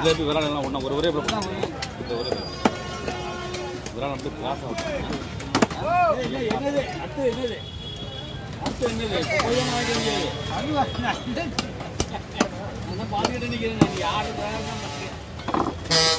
ஜிலேபி விரால் எல்லாம் ஒன்றா ஒரு ஒரே பிள்ளை இந்த ஒரே பிள்ளை விரால் அப்படியே கிராஸ் ஆகும் என்னது அடுத்து என்னது அடுத்து என்னது போய் வாங்க முடியாது நான் பார்த்துக்கிட்டு நிற்கிறேன் நான் யாரு தான் பண்ணுறேன்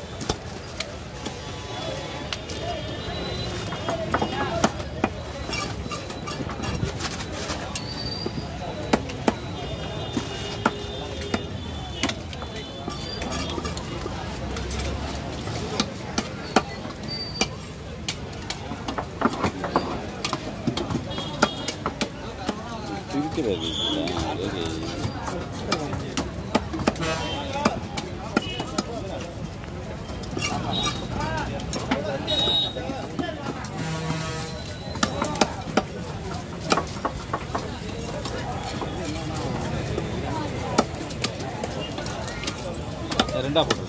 இருக்கிறது ரெண்டா போட்டு